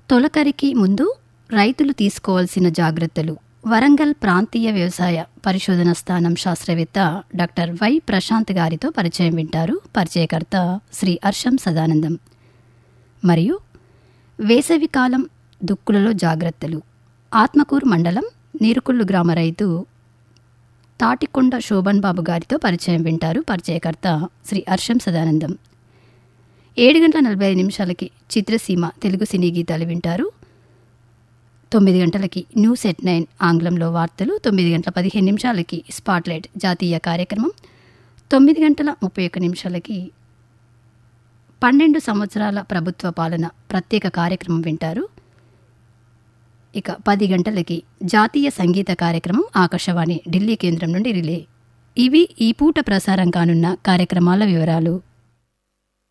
తొలకరికి ముందు రైతులు తీసుకోవాల్సిన జాగ్రత్తలు వరంగల్ ప్రాంతీయ వ్యవసాయ పరిశోధన స్థానం శాస్త్రవేత్త డాక్టర్ వై ప్రశాంత్ గారితో పరిచయం వింటారు పరిచయకర్త శ్రీ హర్షం సదానందం మరియు వేసవికాలం దుక్కులలో జాగ్రత్తలు ఆత్మకూరు మండలం నీరుకుళ్ళు గ్రామ రైతు తాటికొండ శోభన్ బాబు గారితో పరిచయం వింటారు పరిచయకర్త శ్రీ హర్షం సదానందం ఏడు గంటల నలభై ఐదు నిమిషాలకి చిత్రసీమ తెలుగు సినీ గీతాలు వింటారు తొమ్మిది గంటలకి న్యూస్ ఎట్ నైన్ ఆంగ్లంలో వార్తలు తొమ్మిది గంటల పదిహేను నిమిషాలకి స్పాట్లైట్ జాతీయ కార్యక్రమం తొమ్మిది గంటల ముప్పై ఒక్క నిమిషాలకి పన్నెండు సంవత్సరాల ప్రభుత్వ పాలన ప్రత్యేక కార్యక్రమం వింటారు ఇక పది గంటలకి జాతీయ సంగీత కార్యక్రమం ఆకాశవాణి ఢిల్లీ కేంద్రం నుండి రిలే ఇవి ఈ పూట ప్రసారం కానున్న కార్యక్రమాల వివరాలు